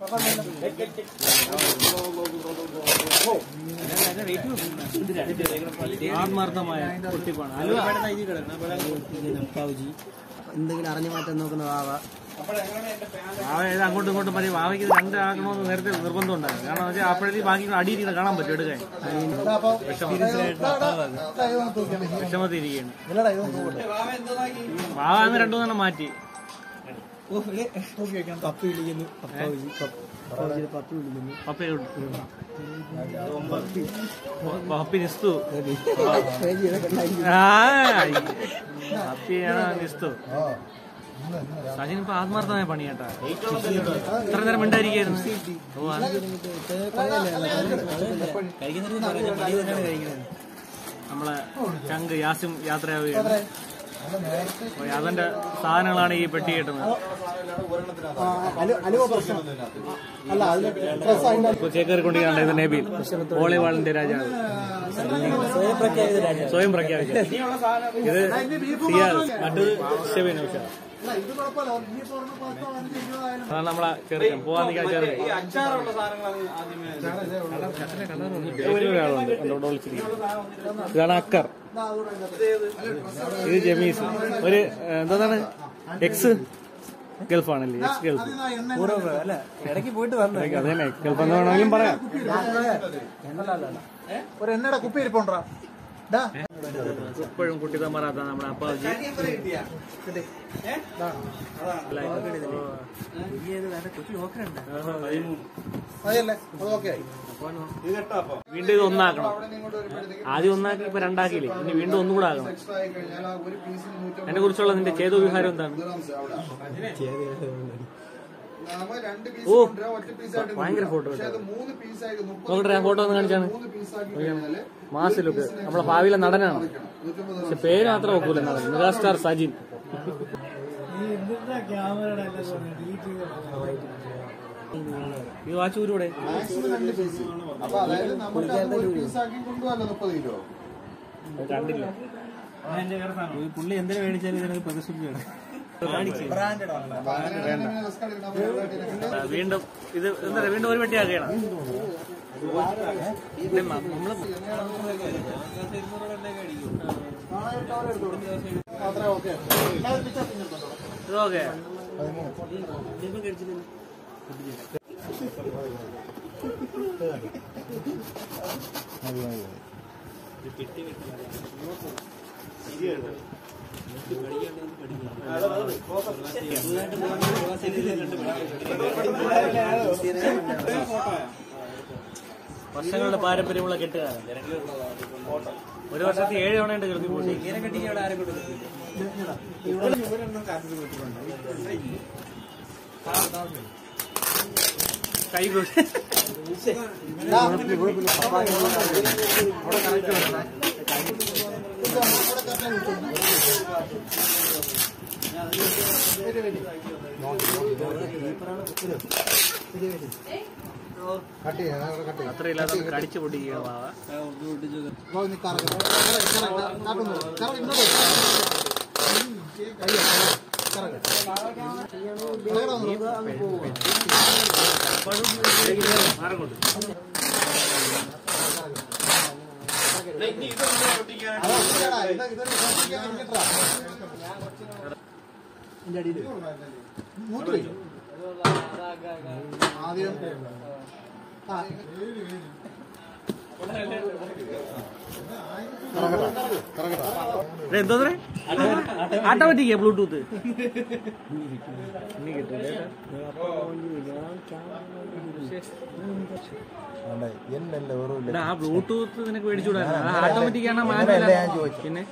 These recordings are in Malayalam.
ആത്മാർത്ഥമായ കുട്ടിപ്പാണ് അലുവ എന്തെങ്കിലും അറിഞ്ഞു മാറ്റാൻ നോക്കുന്ന വാവ വാവ ഏത് അങ്ങോട്ടും ഇങ്ങോട്ടും പറയും വാവയ്ക്ക് ഇത് രണ്ട് ആക്കണമെന്ന് നേരത്തെ നിർബന്ധം ഉണ്ടായിരുന്നു കാരണം വെച്ചാൽ അപ്പോഴത്തേക്ക് ബാക്കി അടിയിരിക്കുന്നത് കാണാൻ പറ്റും എടുക്കാൻ വിഷമത്തിൽ ഇരിക്കുകയാണ് വാവ അങ്ങ് രണ്ടു മൂന്നെണ്ണം മാറ്റി പപ്പി വിളിക്കുന്നു പപ്പാവുജി പപ്പാവുജിയുടെ പപ്പി വിളിക്കുന്നു പപ്പയോട് പപ്പി നിസ്തു ആ പപ്പിയാണ് നിസ്തു സജിൻ ഇപ്പൊ ആത്മാർത്ഥമായ പണി കേട്ടാ ഇത്ര നേരം മിണ്ടായിരിക്കായിരുന്നു ഓ അത് നമ്മളെ ചങ്ക് യാസിം യാത്രയാവുകയാണ് അപ്പൊ അതിന്റെ സാധനങ്ങളാണ് ഈ പെട്ടി കിട്ടുന്നത് ഇപ്പൊ ചേക്കേറിക്കൊണ്ടിരിക്കുകയാണ് ഇത് നബീൽ വോളിബോളിന്റെ രാജാവ് സ്വയം പ്രഖ്യാപിച്ചു ഇത് സിയാൽ മറ്റൊരു ഷെബിൻ ഉഷ അതാണ് നമ്മളെ ചെറുക്കൻ പോവാൻ നിൽക്കാൻ ചെറുക്കൻ ഒരാളുണ്ട് എൻ്റെ കൂടെ വിളിച്ചിരിക്കുന്നത് ഇതാണ് അക്കർ ഇത് ജമീസ് ഒരു ഏഹ്, എന്താണ് എക്സ് ഗൾഫാണല്ലേ എക്സ് ഗൾഫ് അല്ല ഇടയ്ക്ക് പോയിട്ട് വന്നു അത് തന്നെ ഗൾഫ് എന്ന് വേണമെങ്കിലും പറയാം ഒരു എണ്ണയുടെ കുപ്പി ഇരിപ്പുണ്ടാ ഇപ്പോഴും കുട്ടിതന്മാരാത്ത നമ്മുടെ അപ്പാജി അതല്ലേ അത് ഓക്കെ ആയി വീണ്ടും ഇത് ഒന്നാക്കണം ആദ്യം ഒന്നാക്കി ഇപ്പൊ രണ്ടാക്കിയില്ലേ ഇനി വീണ്ടും ഒന്നും കൂടെ ആക്കണം എക്സ്ട്രാ ആയി കഴിഞ്ഞാൽ ആ ഒരു പീസിന് നൂറ്റമ്പത് അതിനെ കുറിച്ചുള്ള നിന്റെ ചേതോ വിഹാരം എന്താണ് ഗ്രാംസ് അവിടെ നമ്മ രണ്ട് പീസ് ഓ, കൊണ്ടുവരാം, ഒറ്റ പീസായിട്ട് ഭയങ്കര ഫോട്ടോ പക്ഷെ അത് മൂന്ന് പീസായി മുപ്പത് നോക്കട്ടെ ആ ഫോട്ടോ ഒന്ന് കാണിച്ചാണ് മൂന്ന് പീസാക്കി കഴിഞ്ഞാല് മാസ് ലുക്ക് നമ്മളെ ഭാവിയിലെ നടനാണ് നൂറ്റമ്പത് പക്ഷെ പേര് മാത്രം ഒക്കൂല നടൻ മെഗാസ്റ്റാർ സജിൻ ഈ വാച്ച് ഊരൂടെ മാക്സിമം രണ്ട് പീസ് അപ്പൊ അതായത് നമുക്ക് അത് ഒരു പീസാക്കി കൊണ്ടുപോകാല്ലോ മുപ്പത് കിലോ കണ്ടില്ല പുള്ളി എന്തിനു മേടിച്ചാലും ഇതിനൊക്കെ പ്രതിശുദ്ധിയാണ് അപ്പൊ അങ്ങനെയാണെങ്കിൽ റിസ്ക് എടുക്കണം അപ്പൊ എവിടെയായിട്ട് ആ, വീണ്ടും ഇത് എന്താ പറയാ, വീണ്ടും ഒരു വെട്ടി ആക്കുകയാണ് ഇത് മ- നമ്മള് മാത്രമേ ഓക്കെ ഇത് ഓക്കെ വർഷങ്ങളുടെ പാരമ്പര്യമുള്ള കെട്ടുകാരൻ ഒരു വർഷത്തിൽ ഏഴ് തവണയുണ്ട് കൃതി പോയി കൈ കൊണ്ട് കട്ട് ചെയ്യാം അവിടെ കട്ട് ചെയ്യാം അത്രയില്ലാതെ കടിച്ചു പൊട്ടിക്കുക വാവ വാ, നീ കറക്ക്. കറക്ക്, കറക്ക്. കാട്ടുന്നു. കറക്ക്, ഇങ്ങോട്ട് വരൂ. കയ്യാ, കറക്ക്. കറക്കടാ ഒന്ന്. മാറങ്ങോട്ട് അതാ, ഇതാടാ, ഇത് ഇതൊരു ശ്രദ്ധിക്കാൻ ഇരിക്കട്ടെടാ. മൂത്ത് വെച്ചു. ആദ്യം ആ. എന്തോ ഓട്ടോമാറ്റിക്കാ ബ്ലൂടൂത്ത് ഇനി കിട്ടില്ല എന്നല്ല വെറും എടാ, ആ ബ്ലൂടൂത്ത് നിനക്ക് മേടിച്ചുകൂടായിരുന്നു ഓട്ടോമാറ്റിക് ആണ് മാനുവൽ പിന്നെ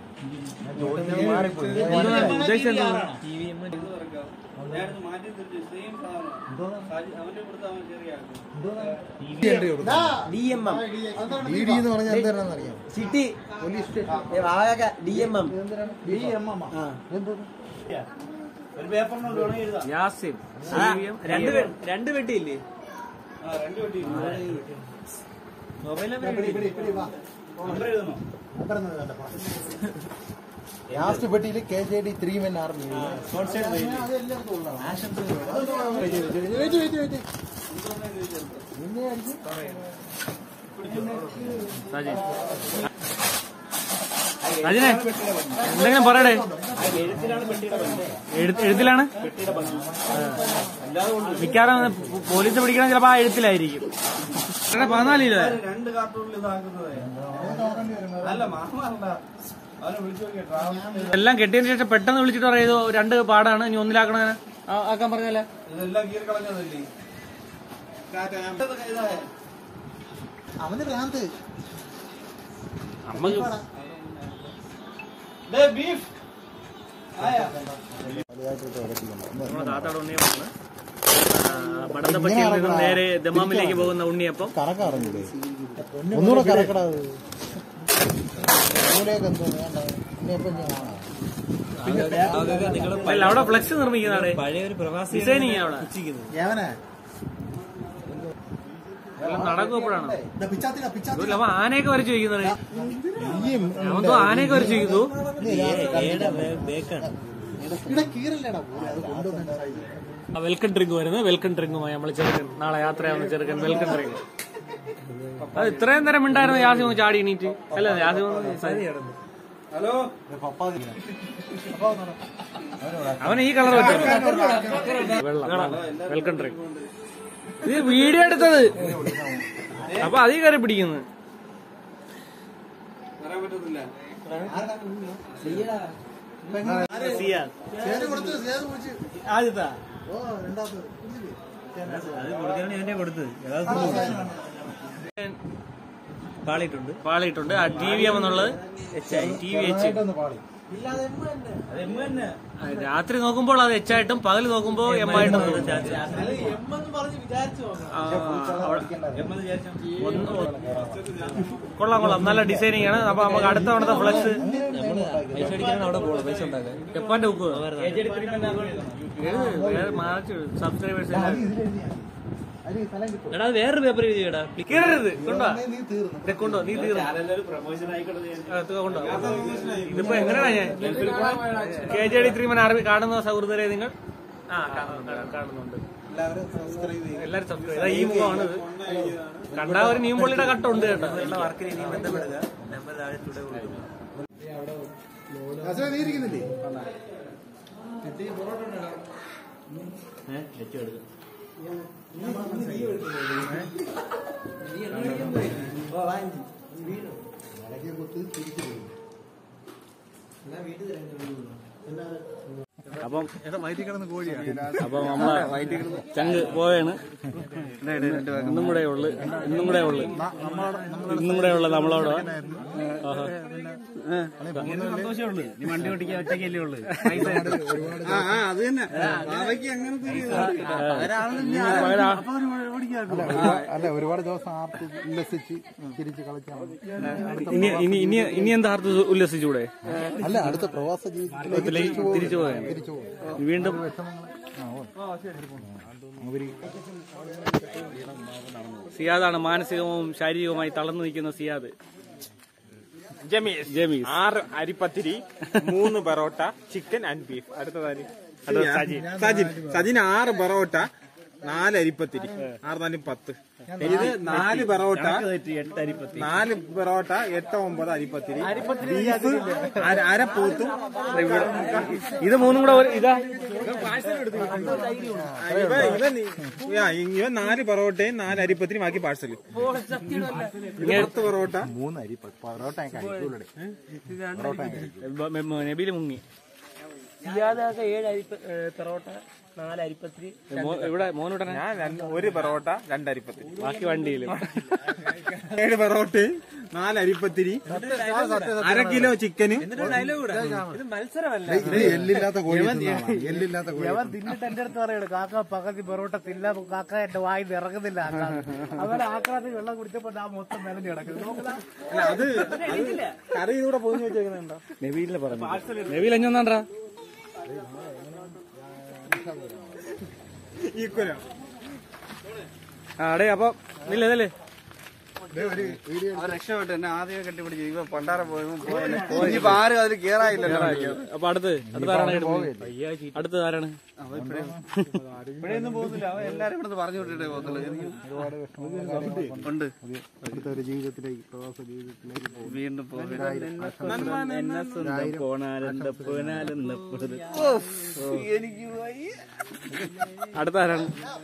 എന്തുവാ ഉദ്ദേശിച്ചത് എന്തുവാ? D M M D D എന്ന് പറഞ്ഞാൽ എന്താണെന്ന് അറിയാം സിറ്റി വാഴക D M M D M M Yasin രണ്ട് വെ- രണ്ട് വെട്ടിയില്ലേ പിടി പിടി പിടി വാ നമ്പർ എഴുതണോ നമ്പർ എഴുതണ്ട ലാസ്റ്റ് പെട്ടിയിൽ K J D three men army Saji സജിനെ എന്തെങ്കിലും പറയടേ എഴുത്ത്- എഴുത്തിലാണ് ആ. മിക്കവാറും പോ- പോലീസ് പിടിക്കണ ചിലപ്പോ ആ എഴുത്തിലായിരിക്കും എടാ, പതിനാല് കിലോ രണ്ട് കാർട്ടൂണിൽ ഇതാക്കുന്നത് അല്ല മാമല്ല അവനെ വിളിച്ചു നോക്കിയ ട്രാവൽ എല്ലാം കെട്ടിയതിന് ശേഷം പെട്ടെന്ന് വിളിച്ചിട്ട് പറയോ രണ്ട് പാടാണ് ഇനി ഒന്നിലാക്കണതിന് ആക്കാൻ പറഞ്ഞല്ലേ ഇതെല്ലാം കീറി കളഞ്ഞതല്ലേ അവന് ഭ്രാന്ത് അമ്മക്ക് ബീഫ് നമ്മുടെ താത്താടെ ഉണ്ണിയപ്പം ബടന്തപ്പച്ചിയിൽ നിന്നും നേരെ ദമാമിലേക്ക് പോകുന്ന ഉണ്ണിയപ്പം കറക്കാറുണ്ട് ഒന്നുകൂടെ കറക്കടാ അത് മൂലയൊക്കെ എന്തോ വേണ്ട ഇനിയിപ്പം ഞാൻ കാണാം അല്ല അവിടെ ഫ്ലെക്സ് നിർമ്മിക്കുന്നവിടെ പഴയ ഒരു പ്രവാസി ഡിസൈനിങ് അവിടെ ഏവനെ എല്ലാം നടക്കുമ്പോഴാണ് പിച്ചാത്തില പിച്ചാത്തില അവ ആനയൊക്കെ വരച്ചു വയ്ക്കുന്നത് ഈയും അവന്തോ ആനയൊക്കെ വരച്ചു വയ്ക്കുന്നു ബേക്കാണ് ഇവിടെ കീറല്ലേടാ പോലെ അത് കൊണ്ടുവന്ന വെൽക്കം ഡ്രിങ്ക് വരുന്നത് വെൽക്കം ഡ്രിങ്കുമായി നമ്മൾ ചെറുക്കൻ നാളെ യാത്രയാവുന്ന ചെറുക്കൻ വെൽക്കം ഡ്രിങ്ക് അത് ഇത്രയും നേരം ഉണ്ടായിരുന്നു യാസിമ ചാടി എണീറ്റ് അല്ല യാസിമ ഹലോ അവൻ ഈ കളർ വെച്ചു വെള്ളം വെൽക്കം ഡ്രിങ്ക് ഇത് വീഡിയോ എടുത്തത് അപ്പൊ അതീ കയറി പിടിക്കുന്നത് വരാൻ പറ്റത്തില്ല സേന കൊടുത്ത് സേന കുടിച്ച് ആദ്യത്താ ഓ രണ്ടാമത് കുടിച്ചില്ലേ? അത് കൊടുക്കാൻ എന്നെ കൊടുത്ത് പാളിയിട്ടുണ്ട് പാളിയിട്ടുണ്ട് ആ ടി വി എന്നുള്ളത് ടി വി എച്ച് ഒന്ന് പാടി അത് എമ്മ തന്നെ രാത്രി നോക്കുമ്പോൾ അത് എച്ച് ആയിട്ടും പകൽ നോക്കുമ്പോൾ എം ആയിട്ടും തോന്നും. ആ, അവിടെ- എമ്മ വിചാരിച്ചു ഒന്ന് കൊള്ളാം കൊള്ളാം നല്ല ഡിസൈനിങ് ആണ് അപ്പൊ നമുക്ക് അടുത്ത തവണത്തെ ഫ്ലക്സ് പൈസ അടിക്കാൻ അവിടെ പോകണം പൈസ ഉണ്ടാക്കാൻ ജപ്പാന്റെ ബുക്ക് സബ്സ്ക്രൈബേഴ്സ് അതിന് സ്ഥലം കിട്ടും എടാ വേറൊരു പേപ്പർ എഴുതിയടാ കീറരുത് കൊണ്ടോ നീ തീർന്നു ദേ കൊണ്ടോ നീ തീർന്നു പ്രൊമോഷൻ ആയിക്കോട്ടെ ആ, ഇത് കൊണ്ടോ ഇതിപ്പോ എങ്ങനെയാ ഞാൻ K J D three men army കാണുന്ന സൗഹൃദരെ നിങ്ങൾ ആ കാണുന്നുണ്ട് കാണുന്നുണ്ട് എല്ലാവരും സബ്സ്ക്രൈബ് ചെയ്യും എല്ലാരും സബ്സ്ക്രൈബ് ഈ മുഖമാണ് ഇത് കണ്ടാ ഒരു നീമ്പുള്ളിയുടെ കട്ടുണ്ട് കേട്ടോ വർക്കിന് ഇനി ബന്ധപ്പെടുക നമ്പർ താഴെ തുടരെ കൊടുക്കും അസല നീ ഇരിക്കുന്നില്ലേ ഇടയ്ക്ക് കൊത്ത് തിരിച്ചു പോയി അപ്പം വയറ്റിൽ കിടന്ന് കോഴിയാണ് അപ്പൊ നമ്മളെ ചങ്ക് പോയാണ് ഇന്നും കൂടെ ഉള്ളു ഇന്നും കൂടെ ഉള്ളു ഇന്നും കൂടെ ഉള്ളു നമ്മളോട് ആഹാ. സന്തോഷമുള്ളൂ നീ വണ്ടി ഓടിക്കാൻ ഒറ്റയ്ക്കല്ലേ ഉള്ളു അത് തന്നെ ബാബയ്ക്ക് അങ്ങനത്തെ പകരാ. അല്ല ഒരുപാട് ദിവസം ആർത്ത് ഉല്ലസിച്ച് തിരിച്ച് കളിച്ചാൽ ഇനി ഇനി ഇനി ഇനി എന്താ ആർത്ത് ഉല്ലസിച്ചൂടെ അല്ല അടുത്ത പ്രവാസ ജീവിതത്തിലേക്ക് തിരിച്ചു പോകാൻ തിരിച്ചു പോകും വീണ്ടും സിയാദാണ് മാനസികവും ശാരീരികവുമായി തളർന്നു നിൽക്കുന്ന സിയാദ് ജമീസ് ജമീസ് ആറ് അരിപ്പത്തിരി മൂന്ന് പൊറോട്ട ചിക്കൻ ആൻഡ് ബീഫ് അടുത്തതാര് സജിൻ സജിൻ സജിൻ ആറ് പൊറോട്ട നാല് അരിപ്പത്തിരി ആറ് നാലും പത്ത് ഇത് നാല് പൊറോട്ട നാല് പൊറോട്ട എട്ട് ഒമ്പത് അരിപ്പത്തിരി ബീഫ് അര- അരപ്പൂത്തും ഇത് മൂന്നും കൂടെ ഒരു- ഇതാ ഇവ ഇവൻ ആ, ഇവൻ നാല് പൊറോട്ടയും നാല് അരിപ്പത്തിരി ബാക്കി പാഴ്സല് പത്ത് പൊറോട്ട മൂന്ന് അരി പൊറോട്ട കഴിക്കൂലേ ബ- മ- നബീല് മുങ്ങി സിയാദാക്ക ഏഴ് അരിപ്പ പെറോട്ട നാല് അരിപ്പത്തിരി മോ- ഇവിടെ മോനുടനെ ഞാൻ രണ്ട്- ഒരു പൊറോട്ട രണ്ട് അരിപ്പത്തിരി ബാക്കി വണ്ടിയിലും ഏഴ് പൊറോട്ടയും നാല് അരിപ്പത്തിരി അര കിലോ ചിക്കനും ഇത് മത്സരമല്ല ഇത് എല്ലില്ലാത്ത കോഴി തിന്നതാണ്. എല്ലില്ലാത്ത കോഴി തിന്നിട്ട് എന്റെ അടുത്ത് പറയണു കാക്ക പകുതി പൊറോട്ട തിന്ന കാക്ക എന്റെ വായിൽ ഇറങ്ങുന്നില്ല അതുപോലെ ആക്രാന്തി വെള്ളം കുടിച്ചപ്പോ ആ മൊത്തം മെലഞ്ഞു കിടക്കുന്നു അല്ല അത് അത് കറി ഇതൂടെ പൊതിഞ്ഞ് വെച്ചേക്കുന്നുണ്ടോ നബീലിനെ പറഞ്ഞു നബീൽ എഞ്ഞൊന്നാണ്ടാ ഈക്വലോ ആ അടേ അപ്പൊ നില്ലേ നില്ലേ അവർ രക്ഷപ്പെട്ടു എന്നെ ആദ്യം കെട്ടിപ്പിടിച്ചു ഇവ പണ്ടാറ പോയപ്പോ ഇനിയിപ്പോ ആരും അതിൽ കേറായില്ലല്ലോ അപ്പൊ അടുത്ത് അടുത്ത ആരാണ് എടുക്കുന്നത്? അടുത്ത ആരാണ് ഇവിടെയൊന്നും പോകുന്നില്ല അവൻ എല്ലാരും ഇവിടുന്ന് പറഞ്ഞു വിട്ടിട്ടേ പോകത്തുള്ളൂ എനിക്ക് ഉണ്ട് വീണ്ടും എനിക്ക് വയ്യ. അടുത്ത ആരാണ്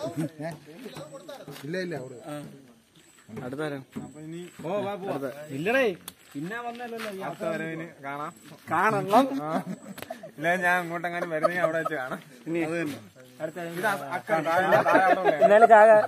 ഇല്ല ഇല്ല അവിടെ അടുത്ത ആരാണ് ഇല്ലടേ പിന്നെ വന്നല്ലോ അടുത്ത വരവിന് കാണാം കാണണം ഇല്ല ഞാൻ അങ്ങോട്ടെങ്ങാനും വരുന്നെങ്കിൽ അവിടെ വെച്ച് കാണാം അത് തന്നെ ഇത് അക്ക താഴെ- താഴെ അവിടെ ഉള്ളേ.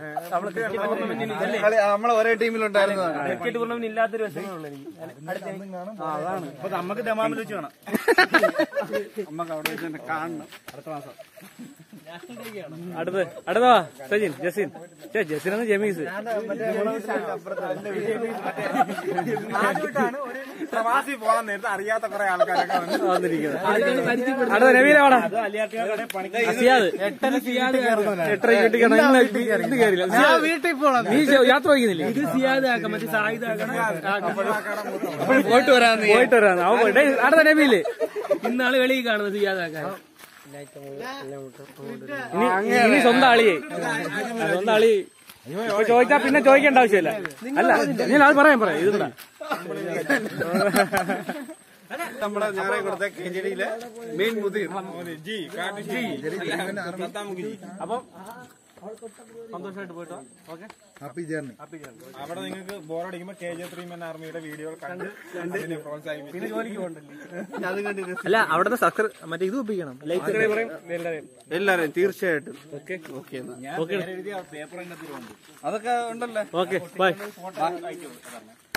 കളി നമ്മളെ ഒരേ ടീമിലുണ്ടായിരുന്നതാണ് അപ്പൊ നമുക്ക് ദമാമിൽ വെച്ച് കാണാം നമുക്ക് അവിടെ വെച്ച് തന്നെ കാണണം അടുത്ത് അടുത്ത വാ സജിൻ ജസീൻ ഛെ, ജസീൻ എന്ന് ജമീസ് ആദ്യമായിട്ടാണ് ഒരു പ്രവാസി പോകാൻ നേരത്തെ അറിയാത്ത കുറെ ആൾക്കാരൊക്കെ വന്ന് വന്നിരിക്കുന്നത് അടുത്ത നവീന വാടാ സിയാദ് എട്ടര കിട്ടിക്കണം ഇന്ന് ഇന്ന് കയറില്ല സിയാദ്, വീട്ടിൽ പോണം നീ ചെ- യാത്ര വയ്ക്കുന്നില്ലേ ഇത് സിയാദാക്കാം മറ്റേ പോയിട്ട് വരാന്ന് പോയിട്ട് വരാന്ന് അവൻ പോയി. ഡേയ്, അടുത്ത നബിയില്ലേ ഇന്നാള് വെളിയിൽ കാണുന്നത് സിയാദാക്കാൻ ഇനി ഇനി സ്വന്തം ആളിയെ ആ, സ്വന്തം ആളി ഇപ്പൊ ചോദിച്ചാ പിന്നെ ചോദിക്കേണ്ട ആവശ്യമില്ല അല്ല ഞാൻ അത് പറയാൻ പറയാം ഇതെന്താ നമ്മുടെ ഞാറേ കൊടുത്ത കെജടിയിലെ മെയിൻ മുതിർ ജി കാട്ടു ജി സത്താമുഖി ജി അപ്പം സന്തോഷമായിട്ട് പോയിട്ടോ ഓക്കെ ഹാപ്പി ജേർണി അവിടെ നിങ്ങൾക്ക് ബോറടിക്കുമ്പോ കെ ജെ ത്രീ മെൻ ആർമിയുടെ വീഡിയോ കണ്ട് അതിനെ പ്രോത്സാഹിപ്പിക്കും അതും കണ്ടിട്ട് അല്ല അവിടുത്തെ സബ്സ്ക്രൈബ് മറ്റേ ഇത് ഒപ്പിക്കണം ലൈക്ക് സബ്സ്ക്രൈബ് എല്ലാവരെയും എല്ലാരും തീർച്ചയായിട്ടും ഓക്കെ ഓക്കെ എന്നാ ഓക്കെ അതൊക്കെ ഉണ്ടല്ലോ ഓക്കെ ബൈ